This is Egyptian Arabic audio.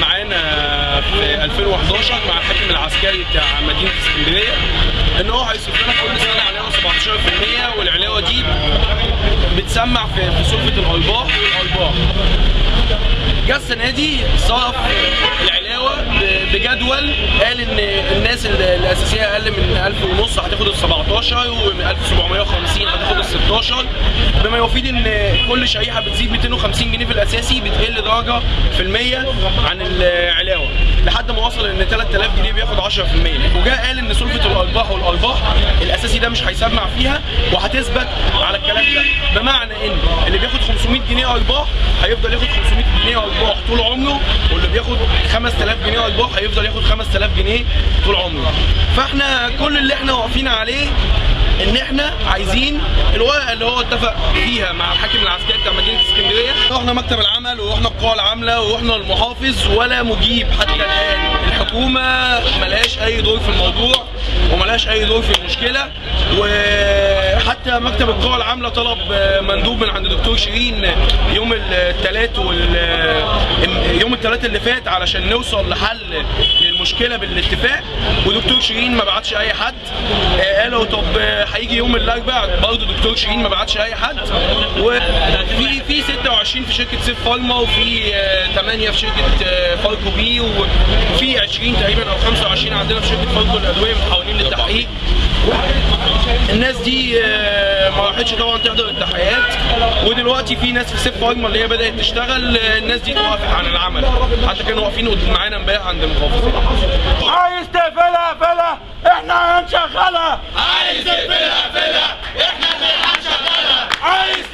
معانا في 2011 مع الحاكم العسكري بتاع مدينه اسكندريه ان هو هيصرف لنا كل سنه علاوه 17% والعلاوه دي بتسمع في في سلفه الارباح والارباح جه السنه دي صرف العلاوه ب- بجدول قال ان الناس ال- الاساسيه اقل من 1000 ونص هتاخد ال 17 ومن 1750 هتاخد ال 16 بما يفيد ان كل شريحه بتزيد 250 جنيه في الاساسي بتقل درجه في المية عن العلاوه لحد ما وصل ان 3000 جنيه بياخد 10% وجاء قال ان سلفه الارباح والارباح الاساسي ده مش هيسمع فيها وهتثبت على الكلام ده بمعنى ان اللي بياخد 500 جنيه ارباح هيفضل ياخد 500 جنيه ارباح طول عمره واللي بياخد 5000 جنيه ارباح هيفضل ياخد 5000 جنيه طول عمره فاحنا كل اللي احنا واقفين عليه ان احنا عايزين الورقه اللي هو اتفق فيها مع الحاكم العسكري بتاع مدينه اسكندريه رحنا مكتب العمل ورحنا القوى العامله ورحنا المحافظ ولا مجيب حتى الان الحكومه ملهاش اي دور في الموضوع وملهاش اي دور في المشكله وحتى مكتب القوى العامله طلب مندوب من عند دكتور شيرين يوم الثلاث وال يوم الثلاث اللي فات علشان نوصل لحل للمشكله بالاتفاق ودكتور شيرين ما بعتش اي حد آه، قالوا طب آه، هيجي يوم الاربعاء برضه دكتور شيرين ما بعتش اي حد وفي في 26 في شركه سيف فارما وفي 8 في شركه آه، فاركو بي وفي 20 تقريبا او 25 عندنا في شركه فاركو الادويه متحولين للتحقيق الناس دي آه، ما راحتش طبعا تحضر التحقيقات ودلوقتي في ناس في سيف فارما اللي هي بدات تشتغل آه، الناس دي توقفت عن العمل حتى كانوا واقفين قد- معانا امبارح عند المحافظ عايز تقفلها قفلها احنا هنشغلها عايز تقفلها قفلها احنا اللي هنشغلها عايز